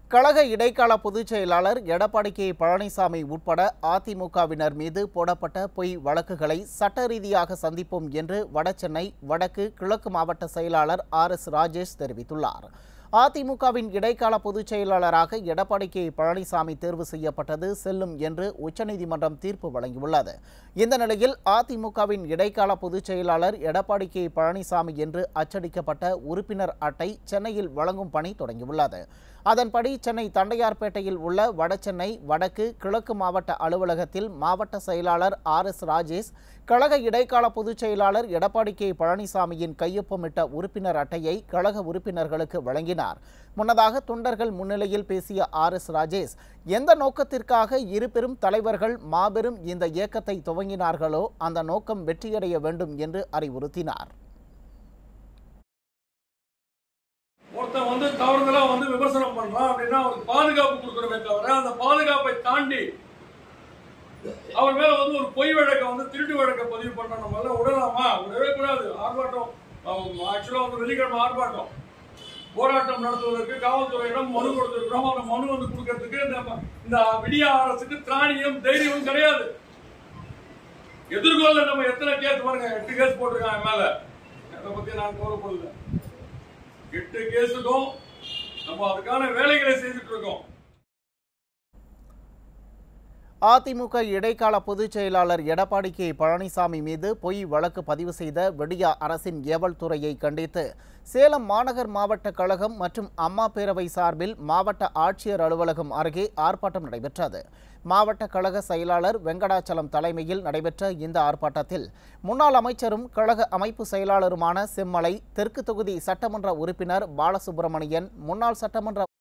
கழக இடைக்கால பொதுச் செயலாளர் எடப்பாடி கே பழனிசாமி உட்பட அதிமுகவினர் மீது போடப்பட்ட பொய் வழக்குகளை சட்ட ரீதியாக சந்திப்போம் என்று வடசென்னை வடக்கு கிழக்கு மாவட்ட செயலாளர் ஆர் எஸ் ராஜேஷ் தெரிவித்துள்ளார் அதிமுகவின் இடைக்கால பொதுச் செயலாளராக எடப்பாடி கே பழனிசாமி தேர்வு செய்யப்பட்டது செல்லும் என்று உச்சநீதிமன்றம் தீர்ப்பு வழங்கியுள்ளது இந்த நிலையில் அதிமுகவின் இடைக்கால பொதுச் செயலாளர் எடப்பாடி கே பழனிசாமி என்று அச்சடிக்கப்பட்ட உறுப்பினர் அட்டை சென்னையில் வழங்கும் பணி தொடங்கியுள்ளது அதன்படி சென்னை தண்டையார்பேட்டையில் உள்ள வடசென்னை வடக்கு கிழக்கு மாவட்ட அலுவலகத்தில் மாவட்ட செயலாளர் ஆர் எஸ் ராஜேஷ் கழக இடைக்கால பொதுச் செயலாளர் எடப்பாடி கே பழனிசாமியின் கையொப்பமிட்ட உறுப்பினர் அட்டையை கழக உறுப்பினர்களுக்கு வழங்கினார் முன்னதாக தொண்டர்கள் முன்னிலையில் பேசிய ஆர் எஸ் ராஜேஷ் எந்த நோக்கத்திற்காக இரு பெரும் தலைவர்கள் மாபெரும் இந்த இயக்கத்தை துவங்கினார்களோ அந்த நோக்கம் வெற்றியடைய வேண்டும் என்று அறிவுறுத்தினார் ஒருத்தன் வந்து தவறுதலா வந்து விமர்சனம் பண்றான் அப்படின்னா அவருக்கு பாதுகாப்பு கொடுக்கணுமே தவிர அந்த பாதுகாப்பை தாண்டி அவர் மேல வந்து ஒரு பொய் வழக்கை வந்து திருட்டு வழக்கை பதிவு பண்ண நம்ம எல்லாம் விடலாமா விடவே கூடாது ஆர்ப்பாட்டம் ஆக்சுவலா வந்து வெள்ளிக்கிழமை ஆர்ப்பாட்டம் போராட்டம் நடத்துவதற்கு காவல்துறையிடம் மனு கொடுத்திருக்கிறோம் அந்த மனு வந்து கொடுக்கறதுக்கு இந்த இந்த விடிய அரசுக்கு திராணியும் தைரியமும் கிடையாது எதிர்கொள்ள நம்ம எத்தனை கேஸ் பாருங்க எட்டு கேஸ் போட்டிருக்காங்க என் மேல அதை பத்தி நான் கவலைப்படல எட்டு கேஸுக்கும் நம்ம அதுக்கான வேலைகளை செய்துட்டு இருக்கோம் அதிமுக இடைக்கால பொதுச் செயலாளர் எடப்பாடி கே பழனிசாமி மீது பொய் வழக்கு பதிவு செய்த விடியா அரசின் ஏவல் துறையை கண்டித்து சேலம் மாநகர் மாவட்ட கழகம் மற்றும் அம்மா பேரவை சார்பில் மாவட்ட ஆட்சியர் அலுவலகம் அருகே ஆர்ப்பாட்டம் நடைபெற்றது மாவட்ட கழக செயலாளர் வெங்கடாச்சலம் தலைமையில் நடைபெற்ற இந்த ஆர்ப்பாட்டத்தில் முன்னாள் அமைச்சரும் கழக அமைப்பு செயலாளருமான செம்மலை தெற்கு தொகுதி சட்டமன்ற உறுப்பினர் பாலசுப்பிரமணியன் முன்னாள் சட்டமன்ற